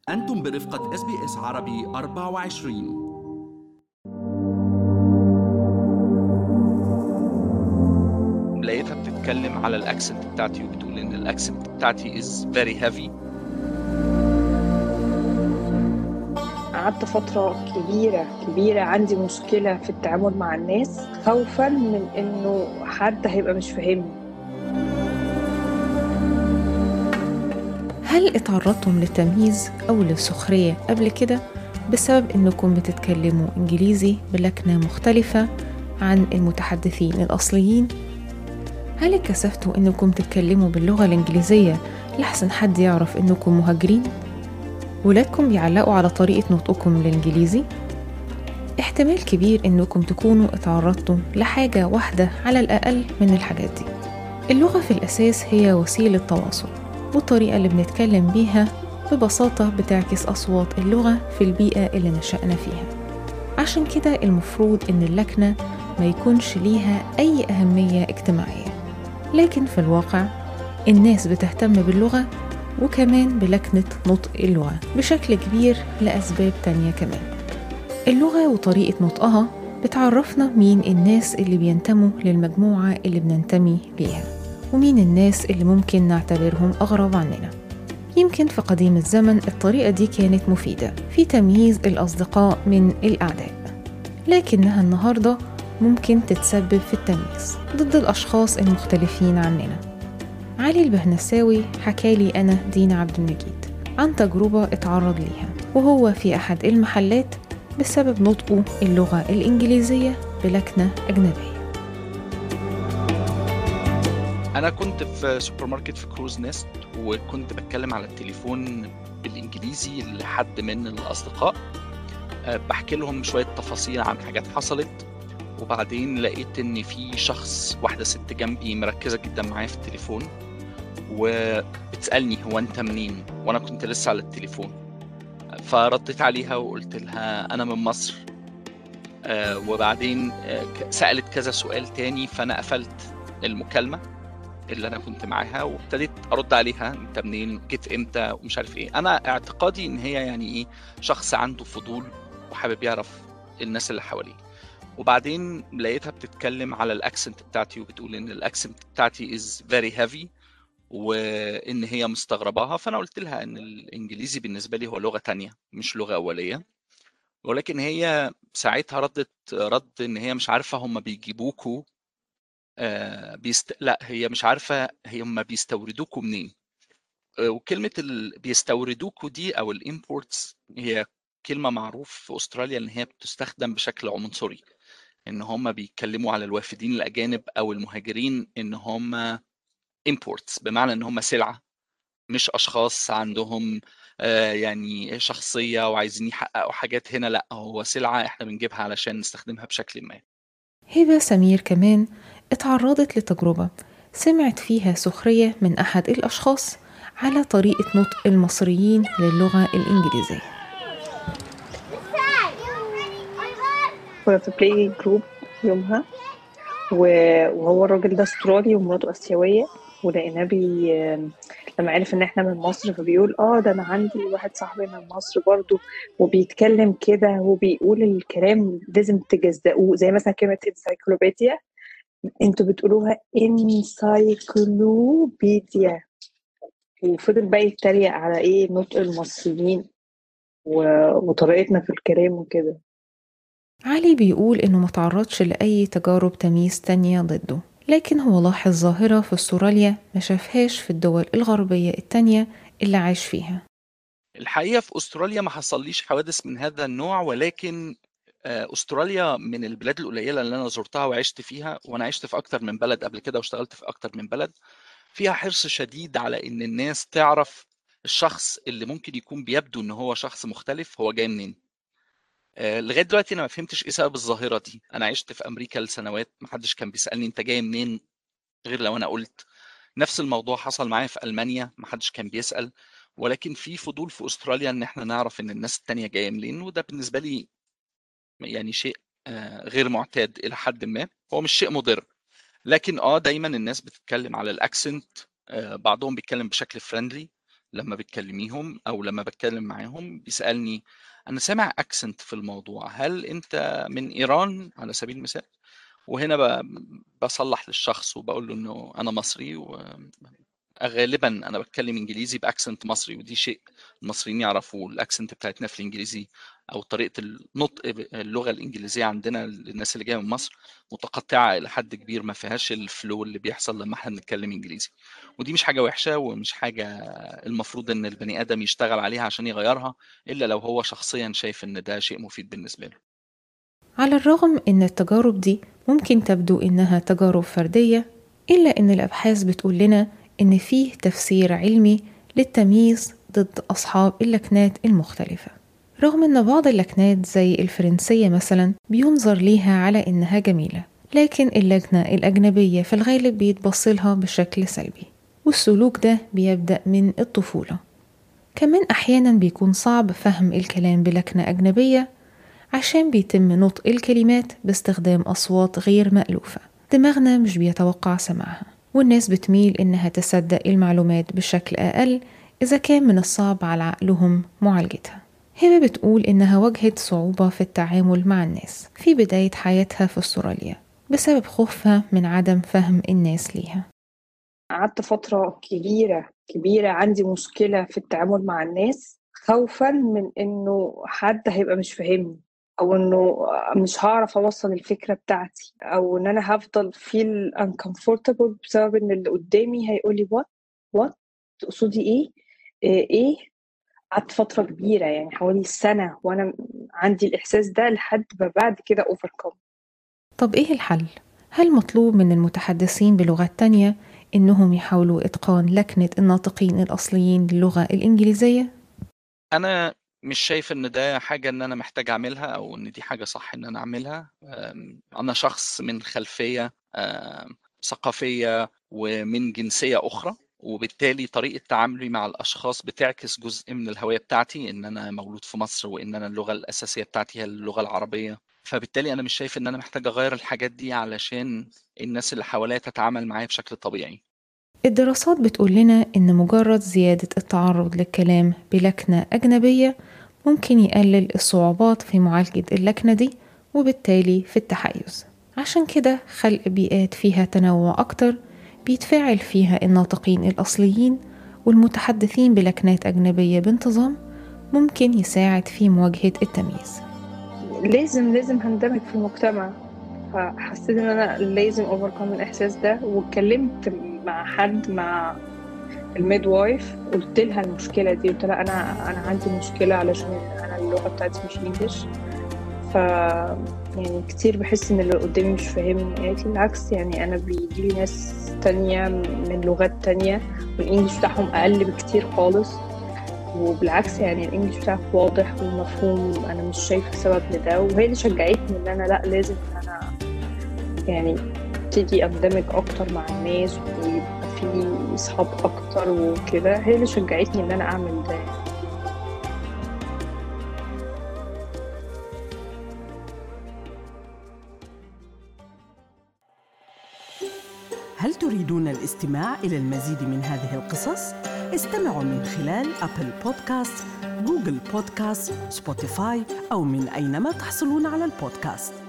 أنتم برفقة اس بي اس عربي 24 لقيتها بتتكلم على الاكسنت بتاعتي وبتقول ان الاكسنت بتاعتي is very heavy قعدت فترة كبيرة كبيرة عندي مشكلة في التعامل مع الناس خوفا من انه حد هيبقى مش فاهمني هل اتعرضتم للتمييز أو للسخرية قبل كده بسبب إنكم بتتكلموا إنجليزي بلكنة مختلفة عن المتحدثين الأصليين؟ هل اتكسفتوا إنكم تتكلموا باللغة الإنجليزية لحسن حد يعرف إنكم مهاجرين؟ ولادكم بيعلقوا على طريقة نطقكم الإنجليزي؟ احتمال كبير إنكم تكونوا اتعرضتوا لحاجة واحدة على الأقل من الحاجات دي اللغة في الأساس هي وسيلة تواصل والطريقة اللي بنتكلم بيها ببساطة بتعكس أصوات اللغة في البيئة اللي نشأنا فيها عشان كده المفروض إن اللكنة ما يكونش ليها أي أهمية اجتماعية لكن في الواقع الناس بتهتم باللغة وكمان بلكنة نطق اللغة بشكل كبير لأسباب تانية كمان اللغة وطريقة نطقها بتعرفنا مين الناس اللي بينتموا للمجموعة اللي بننتمي ليها ومين الناس اللي ممكن نعتبرهم أغرب عننا يمكن في قديم الزمن الطريقة دي كانت مفيدة في تمييز الأصدقاء من الأعداء لكنها النهاردة ممكن تتسبب في التمييز ضد الأشخاص المختلفين عننا علي البهنساوي حكالي أنا دينا عبد المجيد عن تجربة اتعرض ليها وهو في أحد المحلات بسبب نطقه اللغة الإنجليزية بلكنة أجنبية انا كنت في سوبر ماركت في كروز نيست وكنت بتكلم على التليفون بالانجليزي لحد من الاصدقاء أه، بحكي لهم شويه تفاصيل عن حاجات حصلت وبعدين لقيت ان في شخص واحده ست جنبي مركزه جدا معايا في التليفون وبتسالني هو انت منين وانا كنت لسه على التليفون فرديت عليها وقلت لها انا من مصر أه، وبعدين أه، ك- سالت كذا سؤال تاني فانا قفلت المكالمه اللي انا كنت معاها وابتديت ارد عليها انت منين جيت امتى ومش عارف ايه انا اعتقادي ان هي يعني ايه شخص عنده فضول وحابب يعرف الناس اللي حواليه وبعدين لقيتها بتتكلم على الاكسنت بتاعتي وبتقول ان الاكسنت بتاعتي is very heavy وان هي مستغرباها فانا قلت لها ان الانجليزي بالنسبه لي هو لغه تانية مش لغه اوليه ولكن هي ساعتها ردت رد ان هي مش عارفه هم بيجيبوكوا آه، بيست... لا هي مش عارفه هي هم بيستوردوكوا منين آه، وكلمه ال... بيستوردوكوا دي او الامبورتس هي كلمه معروف في استراليا ان هي بتستخدم بشكل عنصري ان هم بيتكلموا على الوافدين الاجانب او المهاجرين ان هم imports بمعنى ان هم سلعه مش اشخاص عندهم آه، يعني شخصيه وعايزين يحققوا حاجات هنا لا هو سلعه احنا بنجيبها علشان نستخدمها بشكل ما هبة سمير كمان اتعرضت لتجربة سمعت فيها سخرية من أحد الأشخاص على طريقة نطق المصريين للغة الإنجليزية كنا في بلاي جروب يومها و- وهو الراجل ده استرالي ومراته اسيويه ولقيناه بي لما عرف ان احنا من مصر فبيقول اه ده انا عندي واحد صاحبي من مصر برضو وبيتكلم كده وبيقول الكلام لازم تجزأوه زي مثلا كلمه انسايكلوبيديا انتوا بتقولوها انسايكلوبيديا وفضل بقى يتريق على ايه نطق المصريين و- وطريقتنا في الكلام وكده علي بيقول إنه ما تعرضش لأي تجارب تمييز تانية ضده لكن هو لاحظ ظاهرة في استراليا ما شافهاش في الدول الغربية التانية اللي عاش فيها الحقيقه في استراليا ما حصليش حوادث من هذا النوع ولكن آه، استراليا من البلاد القليله اللي انا زرتها وعشت فيها وانا عشت في اكتر من بلد قبل كده واشتغلت في اكتر من بلد فيها حرص شديد على ان الناس تعرف الشخص اللي ممكن يكون بيبدو ان هو شخص مختلف هو جاي منين آه، لغايه دلوقتي انا ما فهمتش ايه سبب الظاهره دي انا عشت في امريكا لسنوات ما حدش كان بيسالني انت جاي منين غير لو انا قلت نفس الموضوع حصل معايا في المانيا ما حدش كان بيسال ولكن في فضول في استراليا ان احنا نعرف ان الناس التانية جايه منين وده بالنسبه لي يعني شيء آه، غير معتاد الى حد ما هو مش شيء مضر لكن اه دايما الناس بتتكلم على الاكسنت بعضهم بيتكلم بشكل فريندلي لما بتكلميهم او لما بتكلم معاهم بيسالني انا سامع اكسنت في الموضوع هل انت من ايران على سبيل المثال وهنا ب- بصلح للشخص وبقول له انه انا مصري وغالبا انا بتكلم انجليزي باكسنت مصري ودي شيء المصريين يعرفوا الاكسنت بتاعتنا في الانجليزي او طريقه النطق اللغه الانجليزيه عندنا للناس اللي جايه من مصر متقطعه الى حد كبير ما فيهاش الفلو اللي بيحصل لما احنا بنتكلم انجليزي ودي مش حاجه وحشه ومش حاجه المفروض ان البني ادم يشتغل عليها عشان يغيرها الا لو هو شخصيا شايف ان ده شيء مفيد بالنسبه له على الرغم إن التجارب دي ممكن تبدو إنها تجارب فردية إلا إن الأبحاث بتقول لنا إن فيه تفسير علمي للتمييز ضد أصحاب اللكنات المختلفة رغم إن بعض اللكنات زي الفرنسية مثلا بينظر ليها على إنها جميلة لكن اللكنة الأجنبية في الغالب بيتبصلها بشكل سلبي والسلوك ده بيبدأ من الطفولة كمان أحيانا بيكون صعب فهم الكلام بلكنة أجنبية عشان بيتم نطق الكلمات باستخدام أصوات غير مألوفة دماغنا مش بيتوقع سماعها والناس بتميل إنها تصدق المعلومات بشكل أقل إذا كان من الصعب على عقلهم معالجتها هبة بتقول إنها واجهت صعوبة في التعامل مع الناس في بداية حياتها في أستراليا بسبب خوفها من عدم فهم الناس ليها قعدت فترة كبيرة كبيرة عندي مشكلة في التعامل مع الناس خوفا من إنه حد هيبقى مش فاهمني أو إنه مش هعرف أوصل الفكرة بتاعتي أو إن أنا هفضل feel uncomfortable بسبب إن اللي قدامي هيقولي what what تقصدي إيه إيه إيه قعدت فترة كبيرة يعني حوالي سنة وأنا عندي الإحساس ده لحد ما بعد كده overcome طب إيه الحل؟ هل مطلوب من المتحدثين بلغات تانية إنهم يحاولوا إتقان لكنة الناطقين الأصليين للغة الإنجليزية؟ انا مش شايف ان ده حاجه ان انا محتاج اعملها او ان دي حاجه صح ان انا اعملها أم، انا شخص من خلفيه أم، ثقافيه ومن جنسيه اخرى وبالتالي طريقه تعاملي مع الاشخاص بتعكس جزء من الهويه بتاعتي ان انا مولود في مصر وان انا اللغه الاساسيه بتاعتي هي اللغه العربيه فبالتالي انا مش شايف ان انا محتاج اغير الحاجات دي علشان الناس اللي حواليا تتعامل معايا بشكل طبيعي الدراسات بتقول لنا إن مجرد زيادة التعرض للكلام بلكنة أجنبية ممكن يقلل الصعوبات في معالجة اللكنة دي وبالتالي في التحيز عشان كده خلق بيئات فيها تنوع أكتر بيتفاعل فيها الناطقين الأصليين والمتحدثين بلكنات أجنبية بانتظام ممكن يساعد في مواجهة التمييز لازم لازم هندمج في المجتمع فحسيت ان انا لازم اوفركم الاحساس ده واتكلمت مع حد مع الميد وايف قلت لها المشكله دي قلت لها انا انا عندي مشكله علشان انا اللغه بتاعتي مش انجلش ف يعني كتير بحس ان اللي قدامي مش فاهمني قالت لي بالعكس يعني انا بيجيلي ناس تانية من لغات تانية والانجليش بتاعهم اقل بكتير خالص وبالعكس يعني الانجليش بتاعك واضح ومفهوم انا مش شايفه سبب لده وهي اللي شجعتني ان انا لا لازم ان انا يعني ابتدي اندمج اكتر مع الناس ويبقى في اصحاب اكتر وكده هي اللي شجعتني ان انا اعمل ده هل تريدون الاستماع إلى المزيد من هذه القصص؟ استمعوا من خلال أبل بودكاست، جوجل بودكاست، سبوتيفاي أو من أينما تحصلون على البودكاست